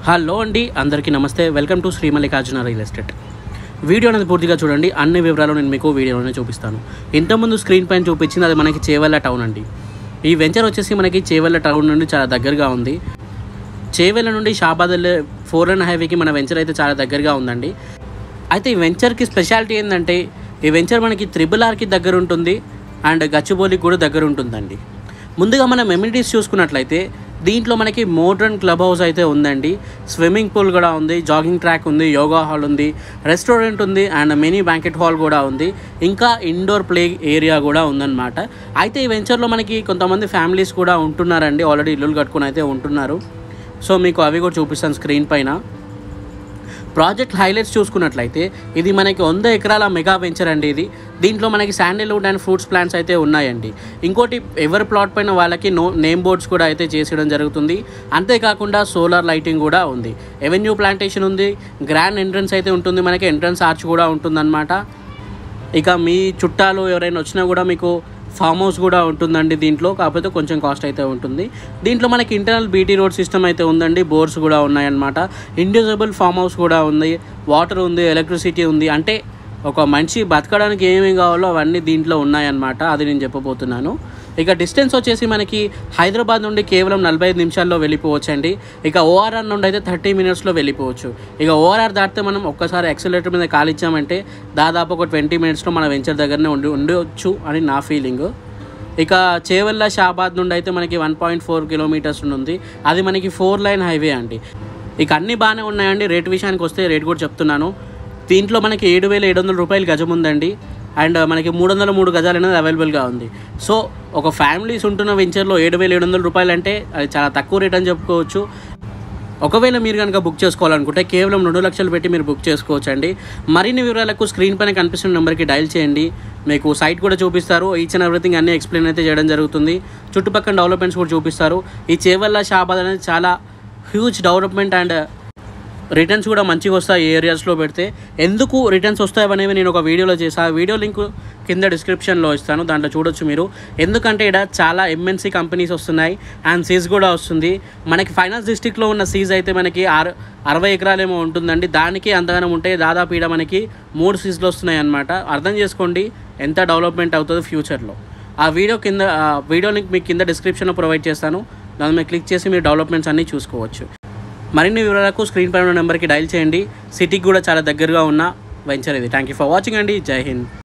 hello అండి అందరికీ నమస్తే welcome to Sri Mallikarjuna real estate video అనేది పూర్తిగా చూడండి అన్ని వివరాలు నేను మీకు వీడియోలోనే చూపిస్తాను ఇంతకుముందు స్క్రీన్ పైన చూపించింది అది మనకి చేవెళ్ళ టౌన్ అండి ఈ వెంచర్ వచ్చేసి మనకి చేవెళ్ళ టౌన్ నుండి చాలా దగ్గరగా ఉంది చేవెళ్ళ నుండి షాబాద్ వెళ్ళే ఫోర్ లైన్ హైవేకి మన వెంచర్ అయితే చాలా దగ్గరగా ఉందండి అయితే ఈ వెంచర్కి స్పెషాలిటీ ఏంటంటే ఈ వెంచర్ మనకి త్రిబుల్ ఆర్కి దగ్గర ఉంటుంది అండ్ గచ్చిబౌలికి కూడా దగ్గర ఉంటుందండి ముందుగా మనం ఎమ్యూనిటీస్ చూసుకున్నట్లయితే దీంట్లో మనకి మోడ్రన్ క్లబ్ హౌస్ అయితే ఉందండి స్విమ్మింగ్ పూల్ కూడా ఉంది జాగింగ్ ట్రాక్ ఉంది యోగా హాల్ ఉంది రెస్టారెంట్ ఉంది అండ్ మినీ బ్యాంకెట్ హాల్ కూడా ఉంది ఇంకా ఇండోర్ ప్లే ఏరియా కూడా ఉందన్నమాట అయితే ఈ వెంచర్లో మనకి కొంతమంది ఫ్యామిలీస్ కూడా ఉంటున్నారండి ఆల్రెడీ ఇల్లులు కట్టుకుని అయితే ఉంటున్నారు సో మీకు అవి కూడా చూపిస్తాను స్క్రీన్ పైన ప్రాజెక్ట్ హైలైట్స్ చూసుకున్నట్లయితే ఇది మనకి వంద ఎకరాల మెగా వెంచర్ అండి ఇది దీంట్లో మనకి శాండిల్వుడ్ అండ్ ఫ్రూట్స్ ప్లాంట్స్ అయితే ఉన్నాయండి ఇంకోటి ఎవరి ప్లాట్ పైన వాళ్ళకి నో నేమ్ బోర్డ్స్ కూడా అయితే చేసేయడం జరుగుతుంది అంతేకాకుండా సోలార్ లైటింగ్ కూడా ఉంది ఎవెన్యూ ప్లాంటేషన్ ఉంది గ్రాండ్ ఎంట్రన్స్ అయితే ఉంటుంది మనకి ఎంట్రన్స్ ఆర్చ్ కూడా ఉంటుందన్నమాట ఇక మీ చుట్టాలు ఎవరైనా వచ్చినా కూడా మీకు ఫామ్ హౌస్ కూడా ఉంటుందండి దీంట్లో కాకపోతే కొంచెం కాస్ట్ అయితే ఉంటుంది దీంట్లో మనకి ఇంటర్నల్ బీటీ రోడ్ సిస్టమ్ అయితే ఉందండి బోర్స్ కూడా ఉన్నాయన్నమాట ఇండివిజువల్ ఫామ్ హౌస్ కూడా ఉంది వాటర్ ఉంది ఎలక్ట్రిసిటీ ఉంది అంటే ఒక మనిషి బతకడానికి ఏమేమి కావాలో అవన్నీ దీంట్లో ఉన్నాయన్నమాట అది నేను చెప్పబోతున్నాను ఇక డిస్టెన్స్ వచ్చేసి మనకి హైదరాబాద్ నుండి కేవలం నలభై ఐదు నిమిషాల్లో వెళ్ళిపోవచ్చండి ఇక ఓఆర్ఆర్ నుండి అయితే థర్టీ మినిట్స్లో వెళ్ళిపోవచ్చు ఇక ఓఆర్ఆర్ దాటితే మనం ఒక్కసారి యాక్సిలేటర్ మీద కాలిచ్చామంటే దాదాపు ఒక ట్వంటీ మినిట్స్లో మన వెంచర్ దగ్గరనే ఉండి ఉండవచ్చు అని నా ఫీలింగ్ ఇక చేవెళ్ళ షాబాద్ నుండి అయితే మనకి వన్ పాయింట్ ఫోర్ కిలోమీటర్స్ ఉంది అది మనకి ఫోర్ లైన్ హైవే అండి ఇక అన్నీ బాగానే ఉన్నాయండి రేట్ విషయానికి వస్తే రేట్ కూడా చెప్తున్నాను దీంట్లో మనకి ఏడు వేల ఏడు వందల రూపాయలు గజం ఉందండి అండ్ మనకి మూడు వందల మూడు గజాలు అనేది అవైలబుల్గా ఉంది సో ఒక ఫ్యామిలీస్ ఉంటున్న వెంచర్లో ఏడు వేల ఏడు వందల రూపాయలు అంటే అది చాలా తక్కువ రేట్ అని చెప్పుకోవచ్చు ఒకవేళ మీరు కనుక బుక్ చేసుకోవాలనుకుంటే కేవలం రెండు లక్షలు పెట్టి మీరు బుక్ చేసుకోవచ్చు అండి మరిన్ని వివరాలకు స్క్రీన్ పైన కనిపిస్తున్న నెంబర్కి డయల్ చేయండి మీకు సైట్ కూడా చూపిస్తారు ఈచ్ అండ్ ఎవ్రీథింగ్ అన్నీ ఎక్స్ప్లెయిన్ అయితే చేయడం జరుగుతుంది చుట్టుపక్కల డెవలప్మెంట్స్ కూడా చూపిస్తారు ఈ చేవల్ల షాబాద్ అనేది చాలా హ్యూజ్ డెవలప్మెంట్ అండ్ రిటర్న్స్ కూడా మంచిగా వస్తాయి ఈ ఏరియాస్లో పెడితే ఎందుకు రిటర్న్స్ వస్తాయి అనేవి నేను ఒక వీడియోలో చేశాను ఆ వీడియో లింక్ కింద డిస్క్రిప్షన్లో ఇస్తాను దాంట్లో చూడొచ్చు మీరు ఎందుకంటే ఇక్కడ చాలా ఎంఎన్సీ కంపెనీస్ వస్తున్నాయి అండ్ సీజ్ కూడా వస్తుంది మనకి ఫైనాన్స్ డిస్టిక్లో ఉన్న సీజ్ అయితే మనకి ఆరు అరవై ఎకరాలేమో ఉంటుందండి దానికి అంతగానం ఉంటే దాదాపు ఇక్కడ మనకి మూడు సీజ్లు వస్తున్నాయి అనమాట అర్థం చేసుకోండి ఎంత డెవలప్మెంట్ అవుతుందో ఫ్యూచర్లో ఆ వీడియో కింద ఆ వీడియో లింక్ మీకు కింద డిస్క్రిప్షన్లో ప్రొవైడ్ చేస్తాను దాని మీద క్లిక్ చేసి మీరు డెవలప్మెంట్స్ అన్నీ చూసుకోవచ్చు మరిన్ని వివరాలకు స్క్రీన్ పైన ఉన్న నెంబర్కి డయల్ చేయండి సిటీకి కూడా చాలా దగ్గరగా ఉన్న వెంచర్ ఇది థ్యాంక్ యూ ఫర్ వాచింగ్ అండి జై హింద్